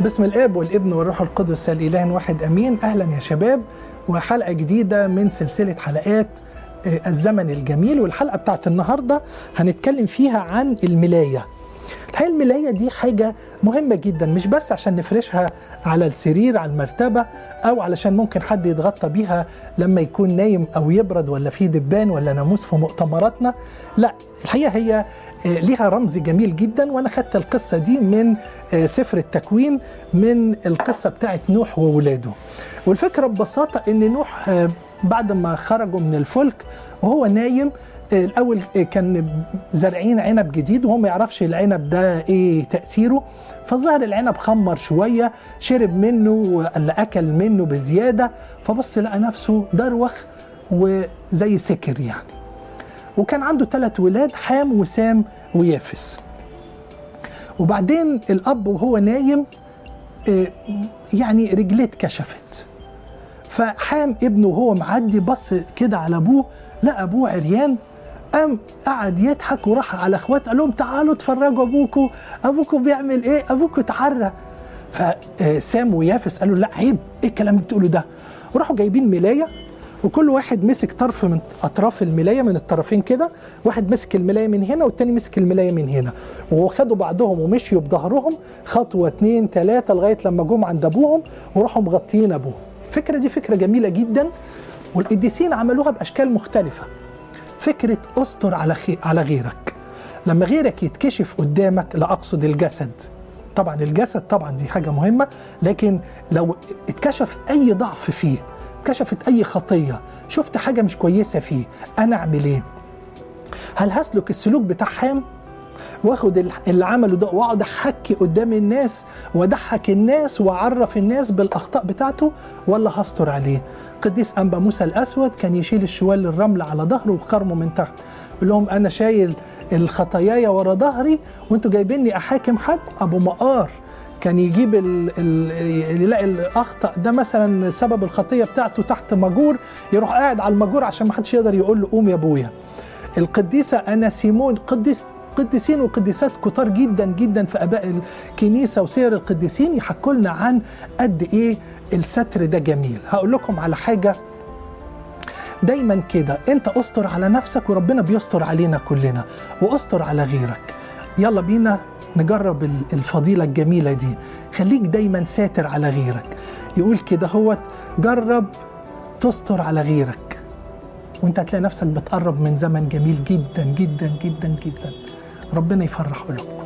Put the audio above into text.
باسم الاب والابن والروح القدس الاله واحد امين اهلا يا شباب وحلقه جديده من سلسله حلقات الزمن الجميل والحلقه بتاعت النهارده هنتكلم فيها عن الملايه الحقيقه الملايه دي حاجه مهمه جدا مش بس عشان نفرشها على السرير على المرتبه او علشان ممكن حد يتغطى بيها لما يكون نايم او يبرد ولا في دبان ولا ناموس في مؤتمراتنا لا الحقيقه هي ليها رمز جميل جدا وانا خدت القصه دي من سفر التكوين من القصه بتاعت نوح وولاده والفكره ببساطه ان نوح بعد ما خرجوا من الفلك وهو نايم الاول كان زارعين عنب جديد وهو ما يعرفش العنب ده ايه تاثيره فظهر العنب خمر شويه شرب منه ولا اكل منه بزياده فبص لقى نفسه دروخ وزي سكر يعني وكان عنده ثلاث ولاد حام وسام ويافس وبعدين الاب وهو نايم يعني رجليه اتكشفت فحام ابنه وهو معدي بص كده على ابوه لقى ابوه عريان قام قعد يضحك وراح على اخواته قال لهم تعالوا اتفرجوا ابوكوا ابوكوا بيعمل ايه ابوكوا اتعرى فسام ويافس قالوا لا عيب ايه الكلام اللي بتقوله ده وراحوا جايبين ملايه وكل واحد مسك طرف من اطراف الملايه من الطرفين كده واحد مسك الملايه من هنا والتاني مسك الملايه من هنا وخدوا بعضهم ومشيوا بظهرهم خطوه اتنين تلاته لغايه لما جم عند ابوهم وراحوا مغطيين ابوهم الفكره دي فكره جميله جدا والقديسين عملوها باشكال مختلفه فكره استر على خي... على غيرك لما غيرك يتكشف قدامك لا اقصد الجسد طبعا الجسد طبعا دي حاجه مهمه لكن لو اتكشف اي ضعف فيه كشفت اي خطيه شفت حاجه مش كويسه فيه انا اعمل ايه هل هسلك السلوك بتاع حام واخد اللي عمله ده واقعد احكي قدام الناس واضحك الناس واعرف الناس بالاخطاء بتاعته ولا هستر عليه قديس انبا موسى الاسود كان يشيل الشوال الرمل على ظهره وخرمه من تحت يقول لهم انا شايل الخطاياي ورا ظهري وانتوا جايبيني احاكم حد ابو مقار كان يجيب ال ال يلاقي الاخطا ده مثلا سبب الخطيه بتاعته تحت مجور يروح قاعد على المجور عشان ما حدش يقدر يقول له قوم يا ابويا القديسه انا سيمون قديس قديسين وقديسات كتار جدا جدا في اباء الكنيسه وسير القديسين يحكوا لنا عن قد ايه الستر ده جميل هقول لكم على حاجه دايما كده انت استر على نفسك وربنا بيستر علينا كلنا واستر على غيرك يلا بينا نجرب الفضيله الجميله دي خليك دايما ساتر على غيرك يقول كده هو جرب تستر على غيرك وانت هتلاقي نفسك بتقرب من زمن جميل جدا جدا جدا جدا ربنا يفرح قلوبنا